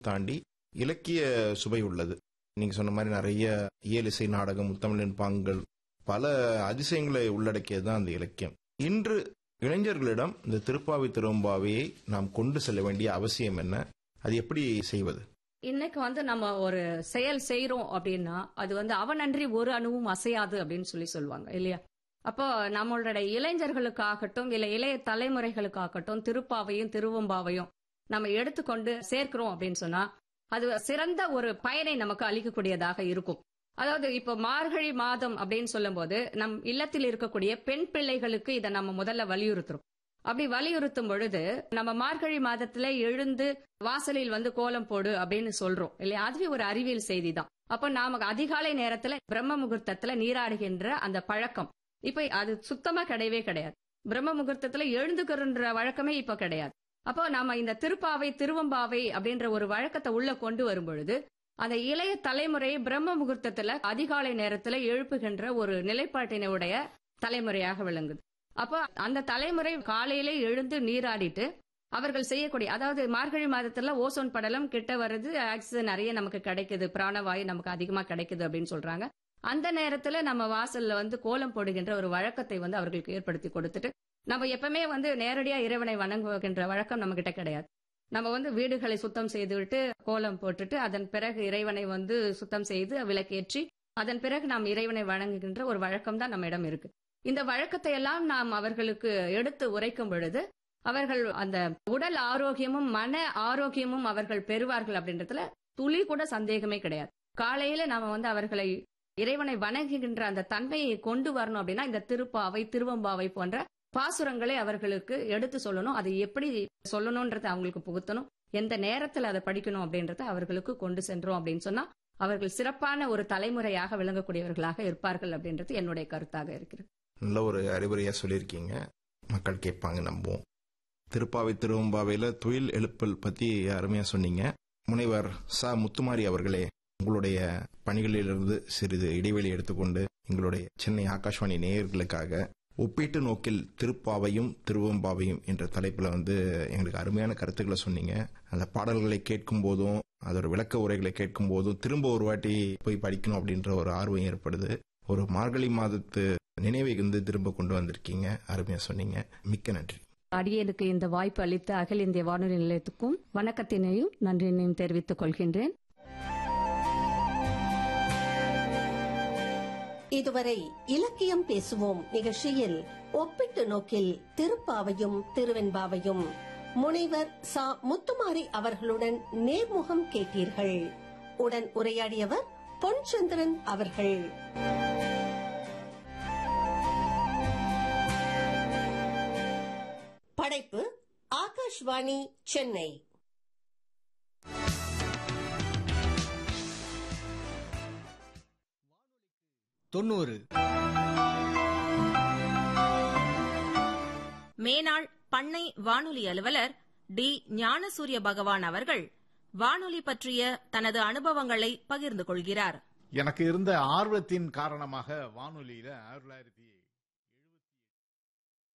தாண்டி இலக்கிய சுவை உள்ளது நீங்க சொன்ன மாதிரி நிறைய இயலிசை நாடகம் முத்தமிழின் பாங்கள் பல அதிசயங்களை உள்ளடக்கியது தான் அந்த இலக்கியம் இன்று இளைஞர்களிடம் இந்த திருப்பாவை திருவம்பாவையை நாம் கொண்டு செல்ல வேண்டிய அவசியம் என்ன அது எப்படி செய்வது இன்னைக்கு வந்து நம்ம ஒரு செயல் செய்யறோம் அப்படின்னா அது வந்து அவனன்றி ஒரு அணுவும் அசையாது அப்படின்னு சொல்லி சொல்லுவாங்க இல்லையா அப்போ நம்மளுடைய இளைஞர்களுக்காகட்டும் இல்ல இளைய தலைமுறைகளுக்காகட்டும் திருப்பாவையும் திருவம்பாவையும் நம்ம எடுத்துக்கொண்டு சேர்க்கிறோம் அப்படின்னு சொன்னா அது சிறந்த ஒரு பயனை நமக்கு அளிக்கக்கூடியதாக இருக்கும் அதாவது இப்போ மார்கழி மாதம் அப்படின்னு சொல்லும்போது நம் இல்லத்தில் இருக்கக்கூடிய பெண் பிள்ளைகளுக்கு இதை நம்ம முதல்ல வலியுறுத்துறோம் அப்படி வலியுறுத்தும் பொழுது நம்ம மார்கழி மாதத்துல எழுந்து வாசலில் வந்து கோலம் போடு அப்படின்னு சொல்றோம் இல்லையா அதுவே ஒரு அறிவியல் செய்தி தான் அப்ப நாம அதிகாலை நேரத்துல பிரம்ம முகூர்த்தத்துல நீராடுகின்ற அந்த பழக்கம் இப்ப அது சுத்தமா கிடையவே கிடையாது பிரம்ம முகூர்த்தத்துல எழுந்துக்கிறன்ற வழக்கமே இப்ப கிடையாது அப்போ நாம இந்த திருப்பாவை திருவம்பாவை அப்படின்ற ஒரு வழக்கத்தை உள்ள கொண்டு வரும் பொழுது அந்த இளைய தலைமுறை பிரம்ம முகூர்த்தத்துல அதிகாலை நேரத்துல எழுப்புகின்ற ஒரு நிலைப்பாட்டினுடைய தலைமுறையாக விளங்குது அப்போ அந்த தலைமுறை காலையிலே எழுந்து நீராடிட்டு அவர்கள் செய்யக்கூடிய அதாவது மார்கழி மாதத்துல ஓசோன் படலம் கிட்ட வருது ஆக்சிஜன் நிறைய நமக்கு கிடைக்குது பிராணவாயு நமக்கு அதிகமா கிடைக்குது அப்படின்னு சொல்றாங்க அந்த நேரத்துல நம்ம வாசல்ல வந்து கோலம் போடுகின்ற ஒரு வழக்கத்தை வந்து அவர்களுக்கு ஏற்படுத்தி கொடுத்துட்டு நம்ம எப்பவுமே வந்து நேரடியா இறைவனை வணங்குகின்ற வழக்கம் நம்ம கிட்ட கிடையாது நம்ம வந்து வீடுகளை சுத்தம் செய்துவிட்டு கோலம் போட்டுட்டு அதன் பிறகு இறைவனை வந்து சுத்தம் செய்து விளக்கேற்றி அதன் பிறகு நாம் இறைவனை வணங்குகின்ற ஒரு வழக்கம் தான் நம்மிடம் இருக்கு இந்த வழக்கத்தை எல்லாம் நாம் அவர்களுக்கு எடுத்து உரைக்கும் பொழுது அவர்கள் அந்த உடல் ஆரோக்கியமும் மன ஆரோக்கியமும் அவர்கள் பெறுவார்கள் அப்படின்றதுல துளி கூட சந்தேகமே கிடையாது காலையில நாம வந்து அவர்களை இறைவனை வணங்குகின்ற அந்த தன்மையை கொண்டு வரணும் அப்படின்னா இந்த திருப்பாவை திருவம்பாவை போன்ற பாசுரங்களை அவர்களுக்கு எடுத்து சொல்லணும் அதை எப்படி சொல்லணும்ன்றத அவங்களுக்கு புகுத்தணும் எந்த நேரத்துல அதை படிக்கணும் அப்படின்றத அவர்களுக்கு கொண்டு சென்றோம் அப்படின்னு சொன்னா அவர்கள் சிறப்பான ஒரு தலைமுறையாக விளங்கக்கூடியவர்களாக இருப்பார்கள் அப்படின்றது என்னுடைய கருத்தாக இருக்கிறது நல்ல ஒரு அறிவுரையா சொல்லியிருக்கீங்க மக்கள் கேட்பாங்க நம்புவோம் திருப்பாவை திருவம்பாவையில துயில் எழுப்பல் பத்தி அருமையா சொன்னீங்க முனைவர் ச முத்துமாரி அவர்களே உங்களுடைய பணிகளிலிருந்து சிறிது இடைவெளி எடுத்துக்கொண்டு எங்களுடைய சென்னை ஆகாஷ்வாணி நேயர்களுக்காக ஒப்பீட்டு நோக்கில் திருப்பாவையும் திருவம்பாவையும் என்ற தலைப்புல வந்து எங்களுக்கு அருமையான கருத்துக்களை சொன்னீங்க அந்த பாடல்களை கேட்கும் போதும் அதோட விளக்க உரைகளை கேட்கும் போதும் திரும்ப ஒரு வாட்டி போய் படிக்கணும் அப்படின்ற ஒரு ஆர்வம் ஏற்படுது ஒரு மார்கழி மாதத்து நினைவை வந்து திரும்ப கொண்டு வந்திருக்கீங்க அருமையா சொன்னீங்க மிக்க நன்றி அடியனுக்கு இந்த வாய்ப்பு அளித்த அகில இந்திய வானொலி நிலையத்துக்கும் வணக்கத்தினையும் நன்றியினையும் தெரிவித்துக் கொள்கின்றேன் இதுவரை இலக்கியம் பேசுவோம் நிகழ்ச்சியில் ஒப்பிட்டு நோக்கில் திருப்பாவையும் திருவெண்பாவையும் முனைவர் சா முத்துமாரி அவர்களுடன் நேர்முகம் கேட்டீர்கள் உடன் உரையாடியவர் பொன்சந்திரன் அவர்கள் படைப்பு ஆகாஷ்வாணி சென்னை தொண்ணூறு மேனாள் பண்ணை வானொலி அலுவலர் டி ஞானசூரிய பகவான் அவர்கள் வானொலி பற்றிய தனது அனுபவங்களை பகிர்ந்து கொள்கிறார் எனக்கு இருந்த ஆர்வத்தின் காரணமாக வானொலியில ஆயிரத்தி தொள்ளாயிரத்தி